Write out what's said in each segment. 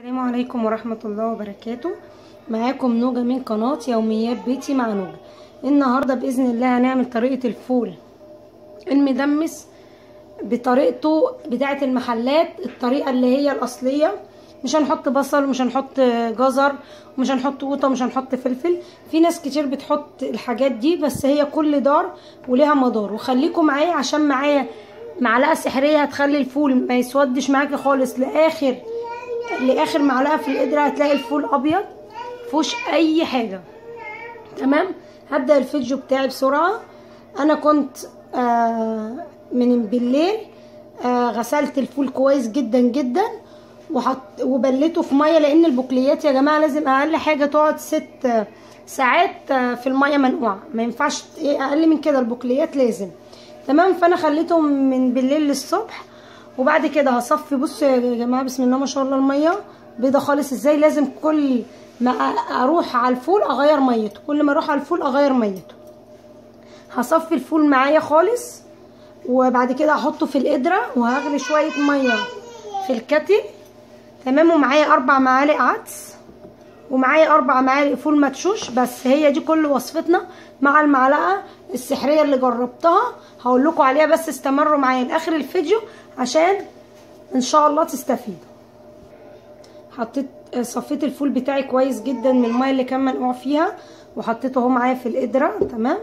السلام عليكم ورحمة الله وبركاته معاكم نوجة من قناة يوميات بيتي مع نوجة النهاردة بإذن الله هنعمل طريقة الفول المدمس بطريقته بتاعة المحلات الطريقة اللي هي الأصلية مش هنحط بصل ومش هنحط جزر ومش هنحط قوطة ومش هنحط فلفل في ناس كتير بتحط الحاجات دي بس هي كل دار وليها مدار وخليكم معايا عشان معايا معلقة سحرية هتخلي الفول ما يسودش معاكي خالص لآخر لاخر معلقه في القدره هتلاقي الفول ابيض مفيهوش اي حاجه تمام هبدا الفيديو بتاعي بسرعه انا كنت آه من بالليل آه غسلت الفول كويس جدا جدا وحط وبليته في ميه لان البقليات يا جماعه لازم اقل حاجه تقعد ست ساعات آه في الميه منقوعه ما ينفعش اقل من كده البقليات لازم تمام فانا خليتهم من بالليل للصبح وبعد كده هصفي بصوا يا جماعه بسم الله ما شاء الله الميه بيضه خالص ازاي لازم كل ما اروح على الفول اغير ميته كل ما اروح على الفول اغير ميته هصفي الفول معايا خالص وبعد كده هحطه في القدره وهغلي شويه ميه في الكتل تمام ومعايا اربع معالق عدس ومعايا اربع معالق فول مدشوش بس هي دي كل وصفتنا مع المعلقه السحريه اللي جربتها هقول لكم عليها بس استمروا معايا لاخر الفيديو عشان ان شاء الله تستفيدوا حطيت صفيت الفول بتاعي كويس جدا من الميه اللي كان منقوع فيها وحطيته اهو معايا في القدره تمام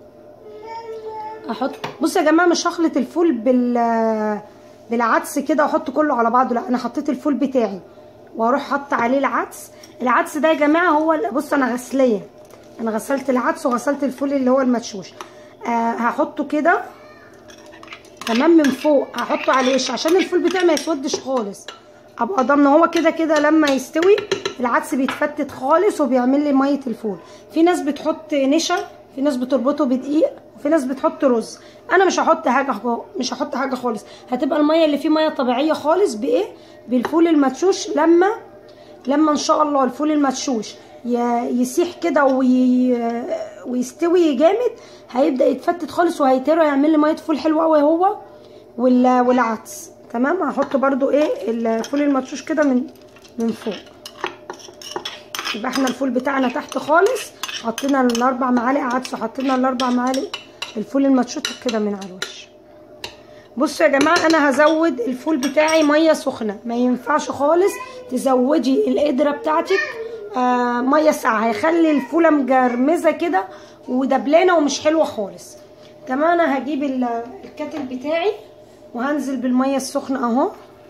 احط بصوا يا جماعه مش هخلط الفول بال بالعدس كده واحط كله على بعضه لا انا حطيت الفول بتاعي واروح حط عليه العدس العدس ده يا جماعه هو بص انا غسليه انا غسلت العدس وغسلت الفول اللي هو المدشوش آه هحطه كده تمام من فوق هحطه على الوش عشان الفول بتاعي ما يسودش خالص ابقى ضامنه هو كده كده لما يستوي العدس بيتفتت خالص وبيعمل لي ميه الفول في ناس بتحط نشا في ناس بتربطه بدقيق وفي ناس بتحط رز انا مش هحط حاجه مش هحط حاجه خالص هتبقى الميه اللي فيه ميه طبيعيه خالص بايه بالفول المدشوش لما لما ان شاء الله الفول المدشوش يسيح كده وي... ويستوي جامد هيبدا يتفتت خالص وهيطير يعمل لي ميه فول حلوه قوي هو وال... والعدس تمام هحط برده ايه الفول المدشوش كده من من فوق يبقى احنا الفول بتاعنا تحت خالص حطينا الاربع معالق عدس وحطينا الاربع معالق الفول المدشوش كده من على الوش بصوا يا جماعه انا هزود الفول بتاعي ميه سخنه ما ينفعش خالص تزودي القدره بتاعتك آه ميه ساقعه هيخلي الفوله مجرمزه كده ودبلانه ومش حلوه خالص تمام انا هجيب الكاتل بتاعي وهنزل بالميه السخنه اهو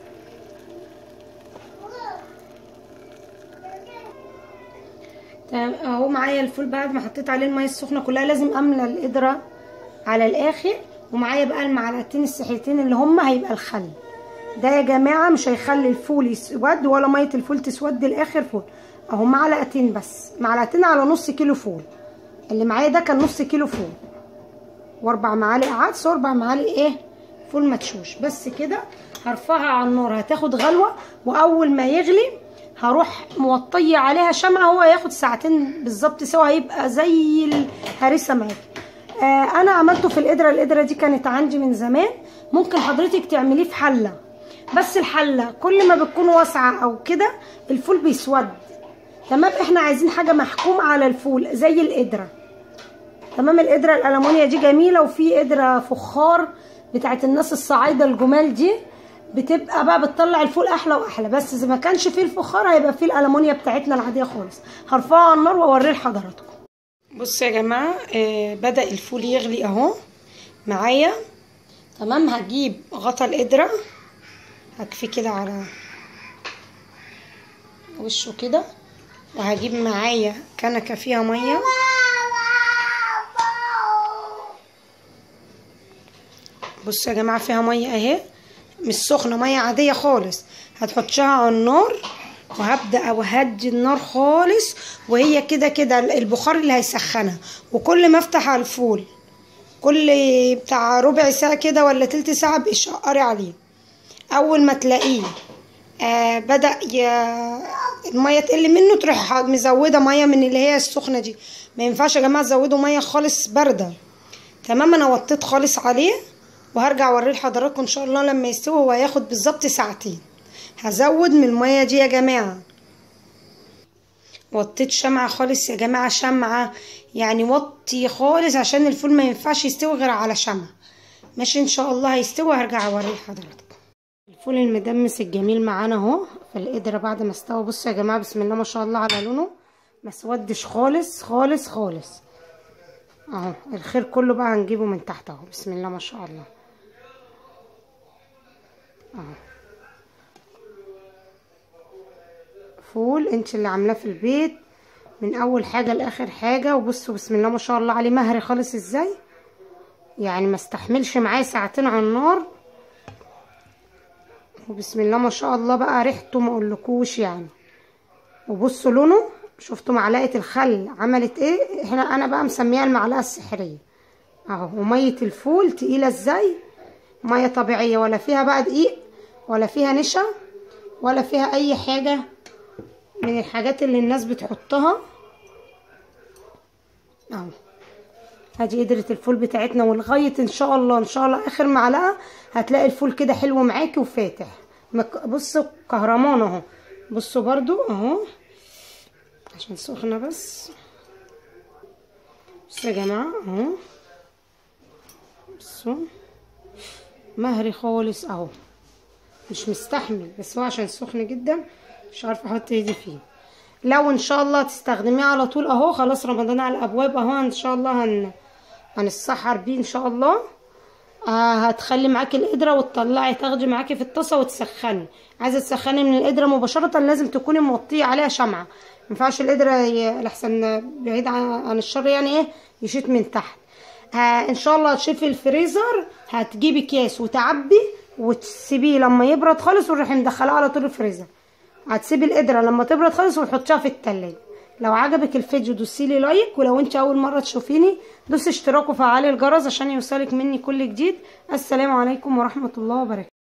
تمام اهو معايا الفول بعد ما حطيت عليه الميه السخنه كلها لازم املى القدره على الاخر ومعايا بقى المعلقتين السحرتين اللي هم هيبقى الخل ده يا جماعه مش هيخلي الفول يسود ولا ميه الفول تسود الاخر فول اهو معلقتين بس معلقتين على نص كيلو فول اللي معايا ده كان نص كيلو فول واربع معالق عدس واربع معالق ايه فول مدشوش بس كده هرفعها على النار هتاخد غلوه واول ما يغلي هروح موطيه عليها شمعه هو هياخد ساعتين بالظبط سوا هيبقى زي الهريسه معاكي آه انا عملته في القدره القدره دي كانت عندي من زمان ممكن حضرتك تعمليه في حله بس الحله كل ما بتكون واسعه او كده الفول بيسود تمام احنا عايزين حاجه محكوم على الفول زي القدره تمام القدره الالومنيا دي جميله وفي قدره فخار بتاعت الناس الصعايده الجمال دي بتبقى بقى بتطلع الفول احلى واحلى بس اذا ما كانش فيه الفخار هيبقى فيه الالومنيا بتاعتنا العاديه خالص هرفعه على النار واوريه لحضراتكم بصوا يا جماعه آه بدا الفول يغلي اهو معايا تمام هجيب غطا القدره هكفيه كده على وشه كده وهجيب معايا كنكه فيها ميه بصوا يا جماعه فيها ميه اهي مش سخنه ميه عاديه خالص هتحطيها على النار وهبدا اوهدي النار خالص وهي كده كده البخار اللي هيسخنها وكل ما افتح على الفول كل بتاع ربع ساعه كده ولا تلت ساعه بشقري عليه اول ما تلاقيه آه بدا ي... الميه تقل منه تروح مزوده ميه من اللي هي السخنه دي ما ينفعش يا جماعه تزودوا ميه خالص بارده تمام انا وطيت خالص عليه وهرجع اوريه لحضراتكم ان شاء الله لما يستوي هو هياخد بالظبط ساعتين هزود من الميه دي يا جماعه وطيت شمعة خالص يا جماعة شمعة يعني وطي خالص عشان الفول ما ينفعش يستوي غير على شمعة ماشي ان شاء الله هيستوي هرجع اوريه لحضراتكم الفول المدمس الجميل معانا اهو في القدرة بعد ما استوى بصوا يا جماعة بسم الله ما شاء الله على لونه ما سودش خالص خالص خالص اهو الخير كله بقى هنجيبه من تحت اهو بسم الله ما شاء الله اهو فول انت اللي عاملاه في البيت من اول حاجه لاخر حاجه وبصوا بسم الله ما شاء الله عليه مهري خالص ازاي يعني ما استحملش معاه ساعتين على النار وبسم الله ما شاء الله بقى ريحته ما اقولكوش يعني وبصوا لونه شفتوا معلقه الخل عملت ايه هنا انا بقى مسميها المعلقه السحريه اهو وميه الفول تقيله ازاي ميه طبيعيه ولا فيها بقى دقيق ولا فيها نشا ولا فيها اي حاجه من الحاجات اللي الناس بتحطها اهو ادي قدرة الفول بتاعتنا ولغاية ان شاء الله ان شاء الله اخر معلقة هتلاقي الفول كده حلو معاكي وفاتح بصوا كهرمان اهو بصوا برضو اهو عشان سخنة بس بصوا يا جماعة اهو بصوا مهري خالص اهو مش مستحمل بس هو عشان سخن جدا مش عارفه احط ايدي فيه لو ان شاء الله تستخدميه على طول اهو خلاص رمضان على الابواب اهو ان شاء الله هن هنسحر بيه ان شاء الله آه هتخلي معاكي القدره وتطلعي تاخدي معاكي في الطاسه وتسخني عايزه تسخني من القدره مباشره لازم تكوني موطيه عليها شمعه مينفعش القدره لحسن بعيد عن الشر يعني ايه يشيط من تحت آه ان شاء الله تشوفي الفريزر هتجيبي اكياس وتعبي وتسيبيه لما يبرد خالص وتروحي مدخلاه على طول الفريزر هتسيبي القدره لما تبرد خالص وتحطيها في التلاجة لو عجبك الفيديو دوسيلي لايك ولو انت اول مره تشوفيني دوسي اشتراك وفعلي الجرس عشان يوصلك مني كل جديد السلام عليكم ورحمه الله وبركاته